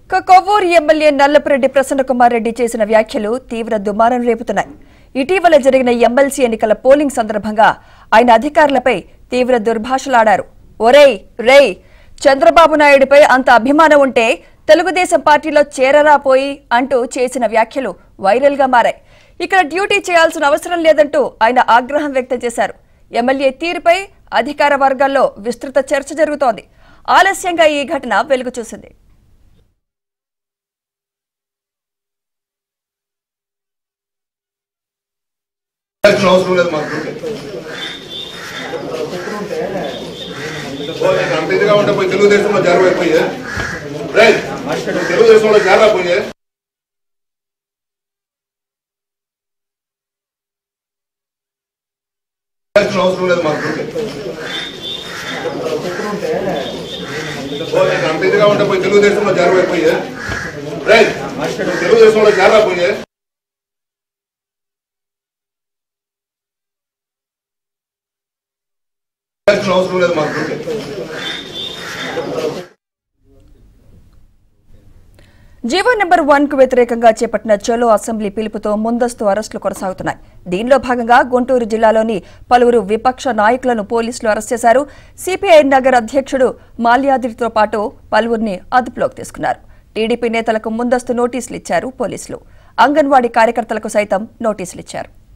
ఇక కొవ్వూరు ఎమ్మెల్యే నల్లపురెడ్డి ప్రసన్నకుమార్ రెడ్డి చేసిన వ్యాఖ్యలు తీవ్ర దుమారం రేపుతున్నాయి ఇటీవల జరిగిన ఎమ్మెల్సీ ఎన్నికల పోలింగ్ సందర్భంగా ఆయన అధికారులపై తీవ్ర దుర్భాషలాడారు ఒరేయ్ రేయ్ చంద్రబాబు నాయుడిపై అంత అభిమానం ఉంటే తెలుగుదేశం పార్టీలో చేరరా పోయి అంటూ చేసిన వ్యాఖ్యలు వైరల్ గా మారాయి ఇక్కడ డ్యూటీ చేయాల్సిన అవసరం లేదంటూ ఆయన ఆగ్రహం వ్యక్తం చేశారు ఎమ్మెల్యే తీరుపై అధికార వర్గాల్లో విస్తృత చర్చ జరుగుతోంది ఆలస్యంగా ఈ ఘటన వెలుగు చూసింది చేయాల్సిన అవసరం లేదు మాకు ఓ, నీకు అంత ఇదిగా ఉంటే పోయి తెలుగుదేశంలో చేరవైపోయి రైట్ తెలుగుదేశంలో చేరకపోయి చేయాల్సిన అవసరం లేదు మాకు ఓ, నీకు అంత ఇదిగా ఉంటే పోయి తెలుగుదేశంలో చేరవైపోయి రైట్ తెలుగుదేశంలో చేరకపోయి చేయాల్సిన అవసరం లేదు మాకు జీవో నెంబర్ వన్ కు వ్యతిరేకంగా చేపట్టిన చలో అసెంబ్లీ పిలుపుతో ముందస్తు అరెస్టులు కొనసాగుతున్నాయి దీనిలో భాగంగా గుంటూరు జిల్లాలోని పలువురు విపక్ష నాయకులను పోలీసులు అరెస్ట్ చేశారు సిపిఐ నగర్ అధ్యక్షుడు మాల్యాద్రితో పాటు పలువురిని అదుపులోకి తీసుకున్నారు టీడీపీ నేతలకు ముందస్తు నోటీసులు ఇచ్చారు పోలీసులు అంగన్వాడీ కార్యకర్తలకు సైతం నోటీసులు ఇచ్చారు